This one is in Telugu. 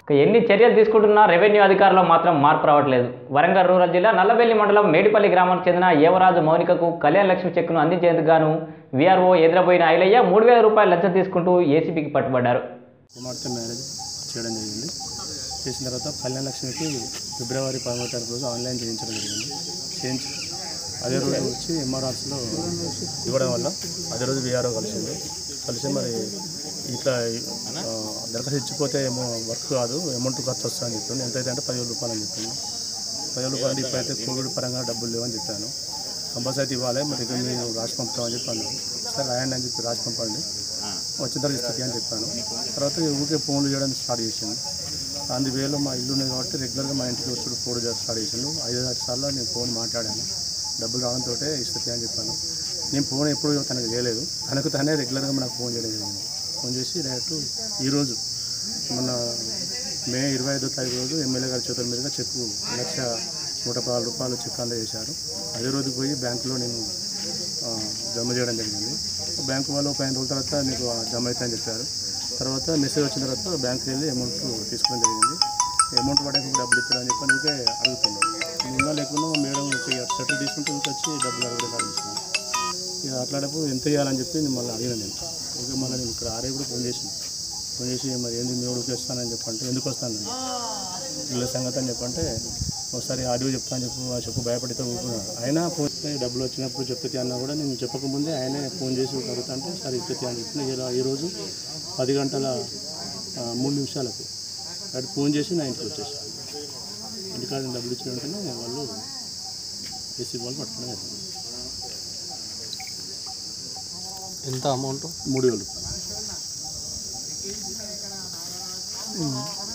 ఇక ఎన్ని చర్యలు తీసుకుంటున్నా రెవెన్యూ అధికారులు మాత్రం మార్పు రావట్లేదు వరంగల్ రూరల్ జిల్లా నల్లవెల్లి మండలం మేడిపల్లి గ్రామానికి చెందిన యువరాజు మౌనికకు కళ్యాణ లక్ష్మి చెక్కును అందించేందుకు గాను వీఆర్ఓ ఎదురబోయిన ఐలయ్య మూడు వేల రూపాయల లంచం తీసుకుంటూ ఏసీబీకి పట్టుబడ్డారు కుమార్తె మ్యారేజ్ చేయడం జరిగింది చేసిన తర్వాత కళ్యాణ లక్ష్మికి ఫిబ్రవరి పదమూడు తారీఖు రోజు ఆన్లైన్ చేయించడం జరిగింది చేయించి అదే రోజు వచ్చి ఎంఆర్ఆర్స్లో ఇవ్వడం వల్ల అదే రోజు వీఆర్ఓ కలిసింది కలిసి మరి ఇట్లా ఆ, దరఖాస్తు ఇచ్చిపోతే ఏమో వర్క్ కాదు అమౌంట్ ఖర్చు వస్తుందని చెప్పింది ఎంతైతే అంటే పదివేల రూపాయలు అని చెప్పింది పదివేల రూపాయలు అంటే ఇప్పుడైతే కోవిడ్ పరంగా డబ్బులు లేవని చెప్పాను కంపల్సరీ ఇవ్వాలి మరి ఇక్కడ మీరు రాసి పంపుతామని చెప్పాను సరే రాయండి అని చెప్పి రాసి పంపండి వచ్చిన తర్వాత ఇస్తుంది అని చెప్పాను తర్వాత ఊరికే ఫోన్లు చేయడం స్టార్ట్ చేసింది అందువేలో మా ఇల్లు ఉంది కాబట్టి రెగ్యులర్గా మా ఇంటికి వచ్చి ఫోన్ చేయడం స్టార్ట్ చేసిండు ఐదు ఆరు సార్లు నేను ఫోన్ మాట్లాడాను డబ్బులు రావడంతో ఇస్తుంది అని చెప్పాను నేను ఫోన్ ఎప్పుడు తనకు చేయలేదు తనకు తనే రెగ్యులర్గా నాకు ఫోన్ చేయడం జరిగింది ఫోన్ చేసి డైరెక్ట్ ఈరోజు మన మే ఇరవై ఐదో తారీఖు రోజు ఎమ్మెల్యే గారి చేతుల మీదుగా చెక్కు లక్ష నూట పదహారు రూపాయలు చెక్ అందజేశారు అదే రోజు పోయి బ్యాంకులో నేను ఆ, జమ చేయడం జరిగింది బ్యాంకు వాళ్ళు ఒక ఐదు రోజుల తర్వాత మీకు జమ అవుతాయని చెప్పారు తర్వాత మెసేజ్ వచ్చిన తర్వాత బ్యాంకుకి వెళ్ళి అమౌంట్ తీసుకోవడం జరిగింది అమౌంట్ పడక డబ్బులు ఇస్తారని చెప్పి అందుకే అడుగుతున్నాను ఉన్నా లేకుండా మేడం సెటిల్ తీసుకుంటే వచ్చి డబ్బులు అడగడం అడుగుతున్నాను ఇక అట్లాడప్పుడు ఎంత చేయాలని చెప్పి నేను మళ్ళీ అడిగిన నేను ఓకే మళ్ళీ నేను ఇక్కడ ఆరే కూడా ఫోన్ చేసిన ఫోన్ చేసి మరి ఏంది మీ ఊరికి వస్తానని చెప్పంటే ఎందుకు వస్తాను నేను వీళ్ళ సంగతి అని చెప్పంటే ఒకసారి ఆడియో చెప్తాను చెప్పు ఆ చెప్పు భయపడితే ఊరుకున్నాడు అయినా ఫోన్ చేస్తే డబ్బులు వచ్చినప్పుడు చెప్తే అన్నా కూడా నేను చెప్పకముందే ఆయనే ఫోన్ చేసి అడుగుతా అంటే సరే ఇస్తుంది అని చెప్పిన ఇలా ఈరోజు పది గంటల ఆ, మూడు నిమిషాలకు అటు ఫోన్ చేసి నా ఇంటికి వచ్చేసాను ఇంటికాడ డబ్బులు ఇచ్చిన వెంటనే వాళ్ళు ఏసీ వాళ్ళు పట్టుకుని వెళ్తాను ఎంత అమౌంట్ మూడు వేలు